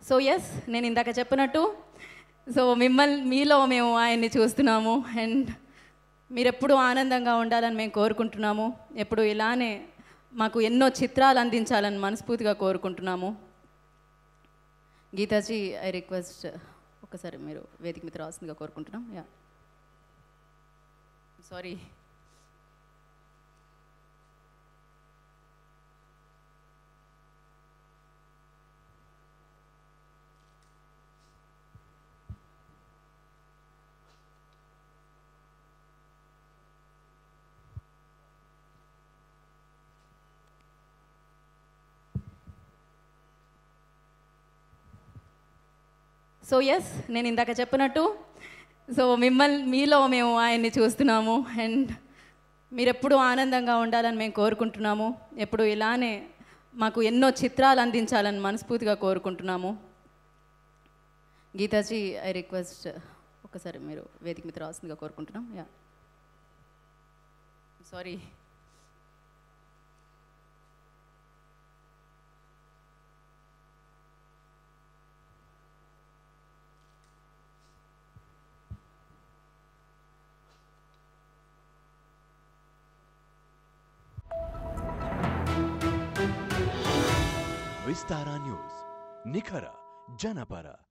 so yes నేను ఇందాక చెప్పినట్టు సో మిమ్మల్ని మీలో మేము ఆయన్ని చూస్తున్నాము అండ్ మీరు ఎప్పుడూ ఆనందంగా ఉండాలని మేము కోరుకుంటున్నాము ఎప్పుడు ఇలానే మాకు ఎన్నో చిత్రాలు అందించాలని మనస్ఫూర్తిగా కోరుకుంటున్నాము గీతాజీ ఐ రిక్వెస్ట్ ఒకసారి మీరు వేదిక మీద రావాల్సిందిగా కోరుకుంటున్నాం యా సారీ సో ఎస్ నేను ఇందాక చెప్పినట్టు సో మిమ్మల్ని మీలో మేము ఆయన్ని చూస్తున్నాము అండ్ మీరు ఎప్పుడూ ఆనందంగా ఉండాలని మేము కోరుకుంటున్నాము ఎప్పుడు ఇలానే మాకు ఎన్నో చిత్రాలు అందించాలని మనస్ఫూర్తిగా కోరుకుంటున్నాము గీతాజీ ఐ రిక్వెస్ట్ ఒకసారి మీరు వేదిక మీద రావాల్సిందిగా కోరుకుంటున్నాం యా సారీ ವಿಸ್ತಾರ ನ್ಯೂಸ್ ನಿಖರ ಜನಪರ